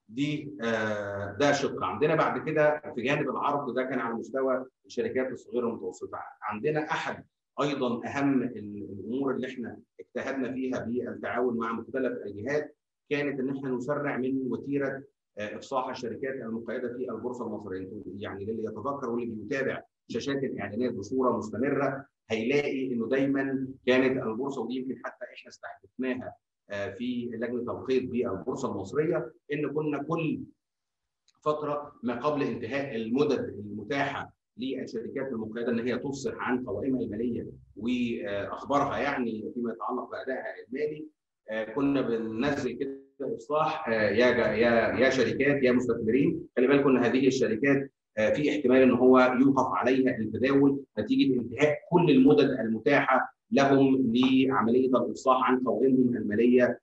دي ده شق عندنا بعد كده في جانب العرض ده كان على مستوى الشركات الصغيره والمتوسطه عندنا احد ايضا اهم الامور اللي احنا اجتهدنا فيها بالتعاون مع مختلف الجهات كانت ان احنا نسرع من وتيره افصاح الشركات المقيده في البورصه المصريه يعني اللي يتذكر واللي بيتابع شاشات الاعلانات بصوره مستمره هيلاقي انه دايما كانت البورصه ودي يمكن حتى احنا استحدثناها في لجنه القيد بالبورصه المصريه ان كنا كل فتره ما قبل انتهاء المدد المتاحه للشركات المقيده ان هي تفصح عن قوائمها الماليه واخبارها يعني فيما يتعلق بادائها المالي كنا بننزل كده افصاح يا يا يا شركات يا مستثمرين خلي بالكم ان هذه الشركات في احتمال ان هو يوقف عليها التداول نتيجه انتهاء كل المدد المتاحه لهم لعمليه الافصاح عن قوائمهم الماليه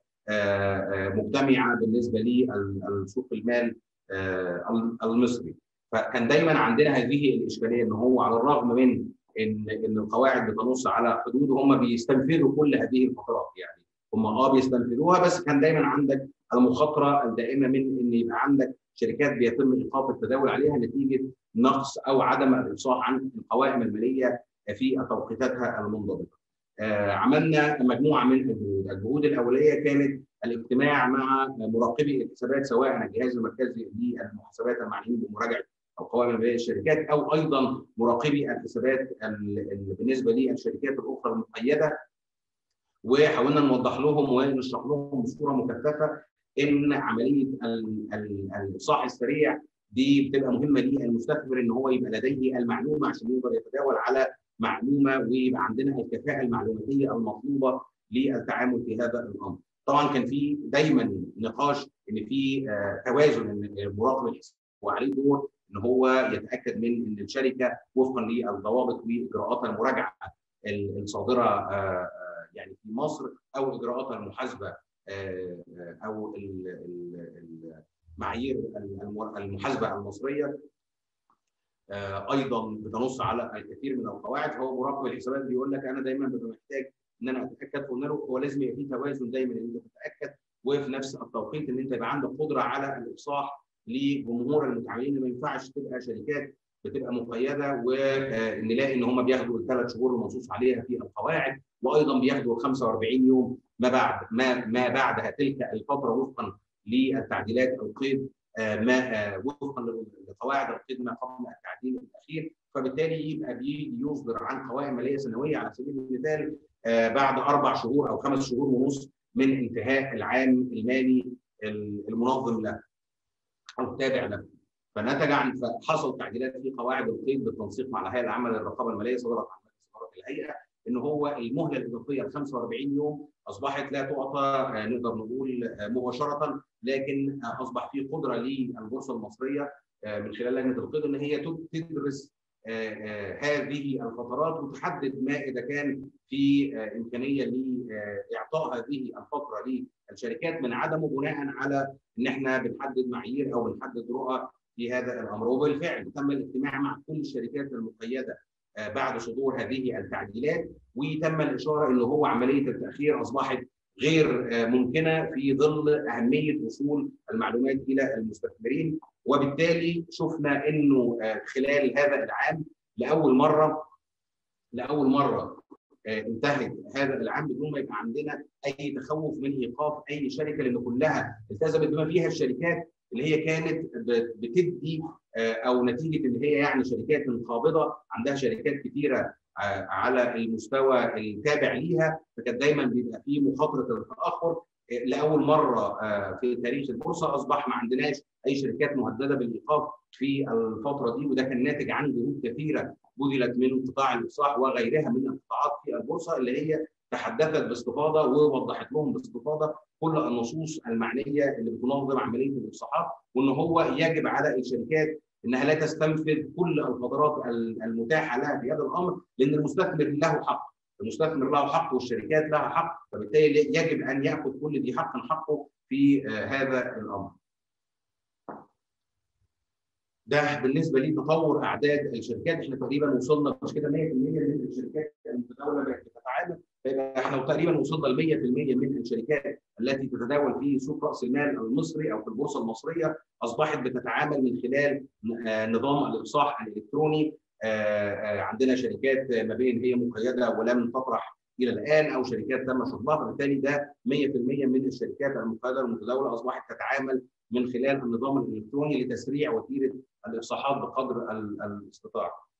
مجتمعه بالنسبه لسوق المال المصري فكان دايما عندنا هذه الاشكاليه ان هو على الرغم من ان ان القواعد بتنص على حدود هم بيستنفذوا كل هذه الفترات يعني هم اه بيستنفذوها بس كان دايما عندك المخاطره الدائمه من ان يبقى عندك شركات بيتم ايقاف التداول عليها نتيجه نقص او عدم الافصاح عن القوائم الماليه في توقيتاتها المنضبطه. آه عملنا مجموعه من الجهود، الجهود الاوليه كانت الاجتماع مع مراقبي الحسابات سواء الجهاز المركزي للمحاسبات المعنيين بمراجعه القوائم الماليه للشركات او ايضا مراقبي الحسابات بالنسبه للشركات الاخرى المقيده وحاولنا نوضح لهم ونشرح لهم بصوره مكثفه ان عمليه الافصاح السريع دي بتبقى مهمه للمستثمر ان هو يبقى لديه المعلومه عشان يقدر يتداول على معلومه ويبقى عندنا الكفاءه المعلوماتيه المطلوبه للتعامل في هذا الامر. طبعا كان في دايما نقاش ان في توازن ان المراقب الحسابي وعليه دور ان هو يتاكد من ان الشركه وفقا للضوابط واجراءات المراجعه الصادره يعني في مصر او اجراءات المحاسبه او معايير المحاسبه المصريه ايضا بتنص على الكثير من القواعد فهو مراقب الحسابات بيقول لك انا دايما ببقى محتاج ان انا اتاكد قلنا له هو لازم يبقى في توازن دايما ان انت تتاكد وفي نفس التوقيت ان انت يبقى عندك قدره على الافصاح لجمهور المتعاملين ما ينفعش تبقى شركات بتبقى مقيده ونلاقي ان هم بياخدوا الثلاث شهور المنصوص عليها في القواعد وايضا بياخدوا 45 يوم ما بعد ما ما بعدها تلك الفتره وفقا للتعديلات القيد ما وفقا لقواعد القيد ما قبل التعديل الاخير فبالتالي يبقى بيجي يصدر عن قوائم ماليه سنويه على سبيل المثال بعد اربع شهور او خمس شهور ونص من انتهاء العام المالي المنظم له او التابع له فنتج عن فحصل تعديلات في قواعد القيد بالتنسيق مع الهيئه العامه للرقابه الماليه صدرت عن مجلس اداره الهيئه ان هو المهله الاضافيه ل 45 يوم اصبحت لا تعطى نقدر نقول مباشره لكن اصبح في قدره للبورصه المصريه من خلال لجنه القيد ان هي تدرس هذه الفترات وتحدد ما اذا كان في امكانيه لاعطاء هذه الفتره للشركات من عدمه بناء على ان احنا بنحدد معايير او بنحدد رؤى في هذا الامر وبالفعل تم الاجتماع مع كل الشركات المقيده بعد صدور هذه التعديلات وتم الاشاره ان هو عمليه التاخير اصبحت غير ممكنه في ظل اهميه وصول المعلومات الى المستثمرين وبالتالي شفنا انه خلال هذا العام لاول مره لاول مره انتهت هذا العام بدون ما يبقى عندنا اي تخوف من ايقاف اي شركه لان كلها التزمت بما فيها الشركات اللي هي كانت بتدي او نتيجه ان هي يعني شركات قابضه عندها شركات كثيره على المستوى التابع ليها فكان دايما بيبقى في مخاطره التاخر لاول مره في تاريخ البورصه اصبح ما عندناش اي شركات مهدده بالايقاف في الفتره دي وده كان ناتج عن جهود كثيره بذلت من قطاع الافصاح وغيرها من القطاعات في البورصه اللي هي تحدثت باستفاضه ووضحت لهم باستفاضه كل النصوص المعنيه اللي بتنظم عمليه الافصاحات وان هو يجب على الشركات انها لا تستنفذ كل الفترات المتاحه لها في هذا الامر لان المستثمر له حق المستثمر له حق والشركات لها حق فبالتالي يجب ان ياخذ كل ذي حق حقه في هذا الامر. ده بالنسبه لتطور اعداد الشركات احنا تقريبا وصلنا مش كده 100% من الشركات المتداوله بقت بتتعامل فيبقى احنا تقريبا وصلنا ل 100% من الشركات التي تتداول في سوق راس المال المصري او في البورصه المصريه اصبحت بتتعامل من خلال نظام الافصاح الالكتروني عندنا شركات ما بين هي مقيده ولم تطرح الى الان او شركات تم شطبها فبالتالي ده 100% من الشركات المقيده المتداوله اصبحت تتعامل من خلال النظام الالكتروني لتسريع وتيره الافصاحات بقدر الاستطاعه.